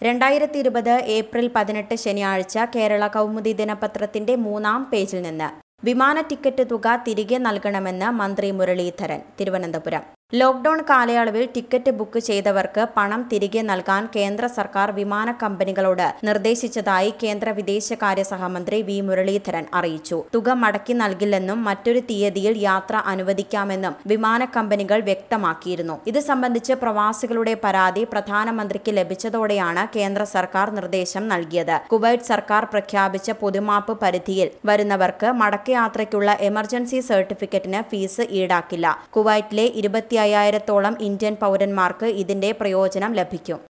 രണ്ടായിരത്തി ഇരുപത് ഏപ്രിൽ പതിനെട്ട് ശനിയാഴ്ച കേരള കൗമുദി ദിനപത്രത്തിന്റെ മൂന്നാം പേജിൽ നിന്ന് വിമാന ടിക്കറ്റ് തുക തിരികെ നൽകണമെന്ന് മന്ത്രി മുരളീധരൻ തിരുവനന്തപുരം ലോക്ഡൌൺ കാലയളവിൽ ടിക്കറ്റ് ബുക്ക് ചെയ്തവർക്ക് പണം തിരികെ നൽകാൻ കേന്ദ്ര സർക്കാർ വിമാന കമ്പനികളോട് നിർദ്ദേശിച്ചതായി കേന്ദ്ര വിദേശകാര്യ സഹമന്ത്രി വി മുരളീധരൻ അറിയിച്ചു തുക മടക്കി നൽകില്ലെന്നും മറ്റൊരു തീയതിയിൽ യാത്ര അനുവദിക്കാമെന്നും വിമാന കമ്പനികൾ വ്യക്തമാക്കിയിരുന്നു ഇത് സംബന്ധിച്ച് പ്രവാസികളുടെ പരാതി പ്രധാനമന്ത്രിക്ക് ലഭിച്ചതോടെയാണ് കേന്ദ്ര സർക്കാർ നിർദ്ദേശം നൽകിയത് കുവൈറ്റ് സർക്കാർ പ്രഖ്യാപിച്ച പൊതുമാപ്പ് പരിധിയിൽ വരുന്നവർക്ക് മടക്കയാത്രയ്ക്കുള്ള എമർജൻസി സർട്ടിഫിക്കറ്റിന് ഫീസ് ഈടാക്കില്ല കുവൈറ്റിലെ ഇരുപത്തി അയ്യായിരത്തോളം ഇന്ത്യൻ പൗരന്മാർക്ക് ഇതിന്റെ പ്രയോജനം ലഭിക്കും